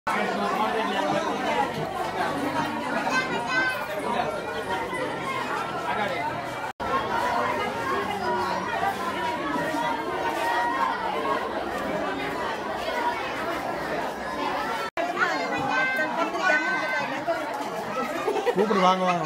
கூப்பிடு வாங்க வாங்க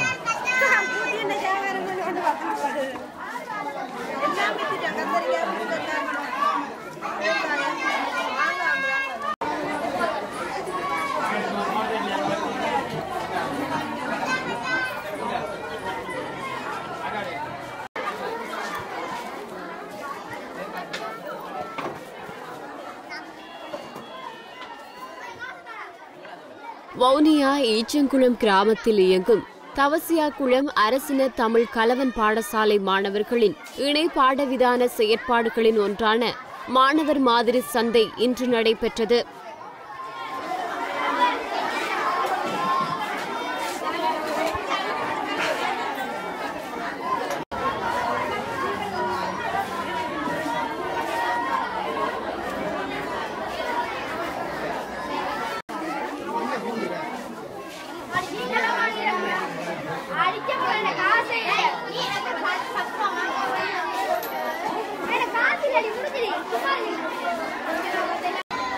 வவுனியா ஈச்சங்குளம் கிராமத்தில் இயங்கும் தவசியாகுளம் அரசின தமிழ் கலவன் பாடசாலை மாணவர்களின் இணை பாடவிதான செயற்பாடுகளின் ஒன்றான மாணவர் மாதிரி சந்தை இன்று நடைபெற்றது அடிக்க போற காசே நீ எனக்கு பத்து பத்து ரூபா வாங்க. எனக்கு காசு இல்லடி முடிஞ்சிரு சும்மா இரு.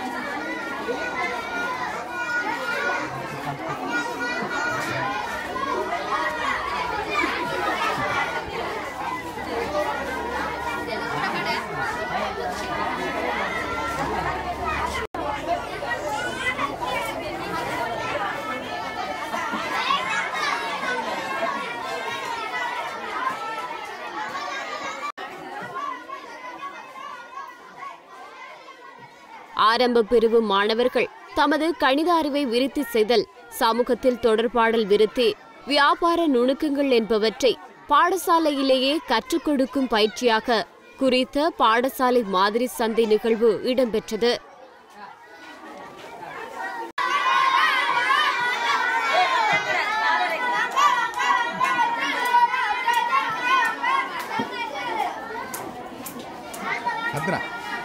ஆரம்ப பிரிவு மாணவர்கள் தமது கணித அறிவை விருத்தி செய்தல் சமூகத்தில் தொடர்பாடல் விருத்தி வியாபார நுணுக்கங்கள் என்பவற்றை பாடசாலையிலேயே கற்றுக் கொடுக்கும் பயிற்சியாக குறித்த பாடசாலை மாதிரி சந்தை நிகழ்வு இடம்பெற்றது கத்துறா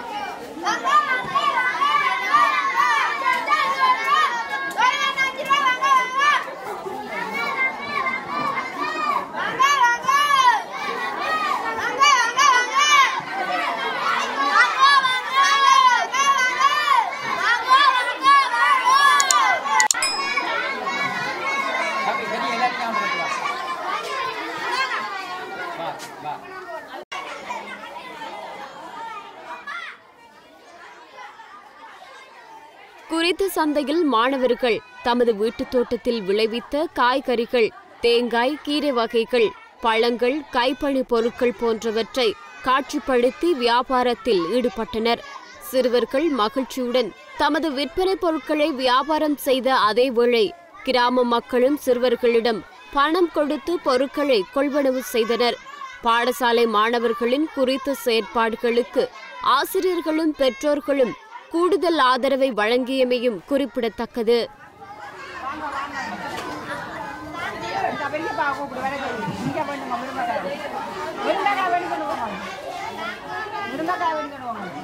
குறித்த சந்தையில் மாணவர்கள் தமது வீட்டுத் தோட்டத்தில் விளைவித்த காய்கறிகள் தேங்காய் கீரை வகைகள் பழங்கள் கைப்பணி பொருட்கள் போன்றவற்றை காட்சிப்படுத்தி வியாபாரத்தில் ஈடுபட்டனர் சிறுவர்கள் மகிழ்ச்சியுடன் தமது விற்பனை பொருட்களை வியாபாரம் செய்த அதேவேளை கிராம மக்களும் சிறுவர்களிடம் பணம் கொடுத்து பொருட்களை கொள்வனவு செய்தனர் பாடசாலை மாணவர்களின் குறித்த செயற்பாடுகளுக்கு ஆசிரியர்களும் பெற்றோர்களும் கூடுதல் ஆதரவை வழங்கியமையும் குறிப்பிடத்தக்கது இந்த வெளிய பா கூப்பிடு வேலை செய்யுது. இங்க பண்ணுங்க முருங்கைக்காய் முருங்கைக்காய் வேண்டி கொண்டு போங்க முருங்கைக்காய் வேண்டி கொண்டு போங்க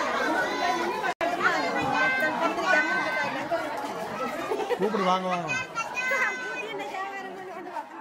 கூப்பிடு வாங்க வாங்க